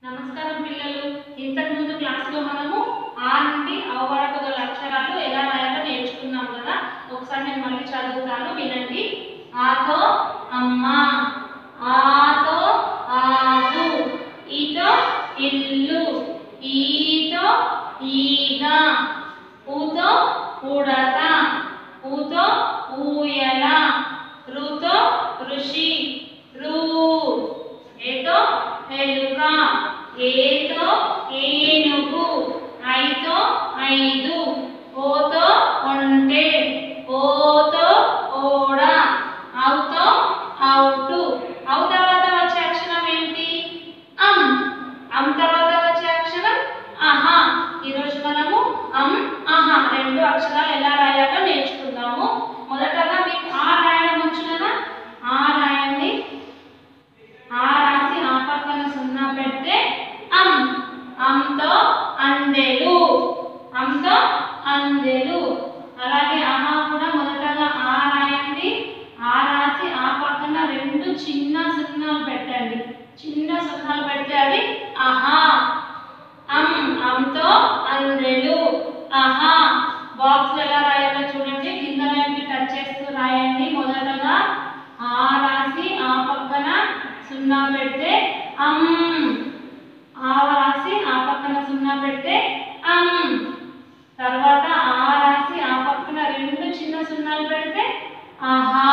నమస్కారం పిల్లలు ఇంతకు ముందు క్లాస్లో మనము ఆ నుండి అవ వరకు గల అక్షరాలు ఎలా రాయాలో నేర్చుకున్నాం కదా ఒకసారి నేను మళ్ళీ చదువుతాను వినండి ఆతో అమ్మ ఆతో ఆవు ఈతో ఇల్లు ఈతో ఈగ ఊతో ఉడత ఊతో ఊయల రుతో ఋషి రూ ఏతో ఎలుక ఏతో ఏనుగు ఐతో ఐదు ఓతో ఒంటె ఓతో ఓడ ఔతో ఔటు ఔ తర్వాత వచ్చే అక్షరం ఏంటి అం అం తర్వాత వచ్చే అక్షరం అహా ఈరోజు మనము అం అహా రెండు అక్షరాలు ఎలా రాయాలో నేర్చుకుందాము మొదటగా మీకు ఆ రాయడం వచ్చు కదా ఆ రాయండి ఆ రాసి ఆ పక్కన సున్నా పెడితే అం అంతో అందెలు అంతో అందెలు అలాగే అహా కూడా మొదటగా ఆ రాయండి ఆ రాసి ఆ పక్కన రెండు చిన్న సున్నాలు పెట్టండి చిన్న సున్నాలు పెడితే అది అహా అం అంతో అందెలు అహా బాక్స్ ఎలా రాయాలో చూడండి కింద లైన్కి టచ్ చేస్తూ రాయండి మొదటగా ఆ రాసి ఆ పక్కన సున్నా పెడితే అం ఆ రాసి ఆ పక్కన సున్నా పెడితే అం తర్వాత ఆ రాసి ఆ పక్కన రెండు చిన్న సున్నాలు పెడితే ఆహా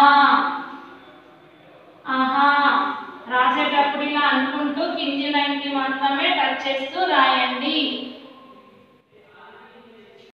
ఆహా రాసేటప్పుడు ఇలా అనుకుంటూ కింది లైన్కి మాత్రమే టచ్ చేస్తూ రాయండి